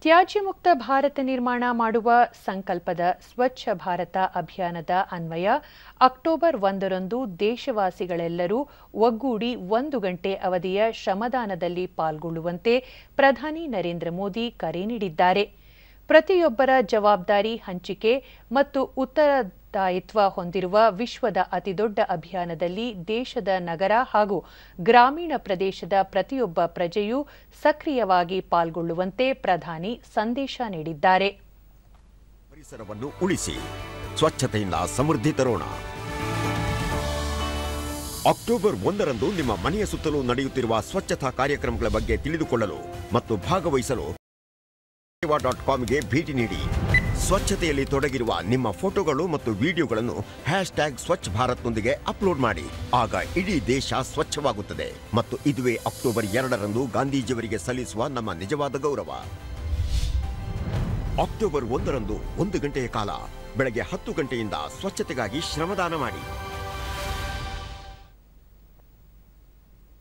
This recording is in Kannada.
ತ್ಯಾಜ್ಯ ಮುಕ್ತ ಭಾರತ ನಿರ್ಮಾಣ ಮಾಡುವ ಸಂಕಲ್ಪದ ಸ್ವಚ್ಛ ಭಾರತ ಅಭಿಯಾನದ ಅನ್ವಯ ಅಕ್ಟೋಬರ್ ಒಂದರಂದು ದೇಶವಾಸಿಗಳೆಲ್ಲರೂ ಒಗ್ಗೂಡಿ ಒಂದು ಗಂಟೆ ಅವಧಿಯ ಶ್ರಮದಾನದಲ್ಲಿ ಪಾಲ್ಗೊಳ್ಳುವಂತೆ ಪ್ರಧಾನಿ ನರೇಂದ್ರ ಮೋದಿ ಕರೆ ನೀಡಿದ್ದಾರೆ ಪ್ರತಿಯೊಬ್ಬರ ಜವಾಬ್ದಾರಿ ಹಂಚಿಕೆ ಮತ್ತು ಉತ್ತರದಾಯಿತ್ವ ಹೊಂದಿರುವ ವಿಶ್ವದ ಅತಿದೊಡ್ಡ ಅಭಿಯಾನದಲ್ಲಿ ದೇಶದ ನಗರ ಹಾಗೂ ಗ್ರಾಮೀಣ ಪ್ರದೇಶದ ಪ್ರತಿಯೊಬ್ಬ ಪ್ರಜೆಯೂ ಸಕ್ರಿಯವಾಗಿ ಪಾಲ್ಗೊಳ್ಳುವಂತೆ ಪ್ರಧಾನಿ ಸಂದೇಶ ನೀಡಿದ್ದಾರೆ ಪರಿಸರವನ್ನು ಉಳಿಸಿ ಸ್ವಚ್ಛತೆಯಿಂದ ಸಮೃದ್ಧಿ ತರೋಣ ಅಕ್ಟೋಬರ್ ಒಂದರಂದು ನಿಮ್ಮ ಮನೆಯ ಸುತ್ತಲೂ ನಡೆಯುತ್ತಿರುವ ಸ್ವಚ್ಛತಾ ಕಾರ್ಯಕ್ರಮಗಳ ಬಗ್ಗೆ ತಿಳಿದುಕೊಳ್ಳಲು ಮತ್ತು ಭಾಗವಹಿಸಲು ಡಾಟ್ ಕಾಮ್ಗೆ ಭೇಟಿ ನೀಡಿ ಸ್ವಚ್ಛತೆಯಲ್ಲಿ ತೊಡಗಿರುವ ನಿಮ್ಮ ಫೋಟೋಗಳು ಮತ್ತು ವಿಡಿಯೋಗಳನ್ನು ಹ್ಯಾಶ್ ಟ್ಯಾಗ್ ಸ್ವಚ್ಛ ಭಾರತ್ನೊಂದಿಗೆ ಅಪ್ಲೋಡ್ ಮಾಡಿ ಆಗ ಇಡೀ ದೇಶ ಸ್ವಚ್ಛವಾಗುತ್ತದೆ ಮತ್ತು ಇದುವೇ ಅಕ್ಟೋಬರ್ ಎರಡರಂದು ಗಾಂಧೀಜಿಯವರಿಗೆ ಸಲ್ಲಿಸುವ ನಮ್ಮ ನಿಜವಾದ ಗೌರವ ಅಕ್ಟೋಬರ್ ಒಂದರಂದು ಒಂದು ಗಂಟೆಯ ಕಾಲ ಬೆಳಗ್ಗೆ ಹತ್ತು ಗಂಟೆಯಿಂದ ಸ್ವಚ್ಛತೆಗಾಗಿ ಶ್ರಮದಾನ ಮಾಡಿ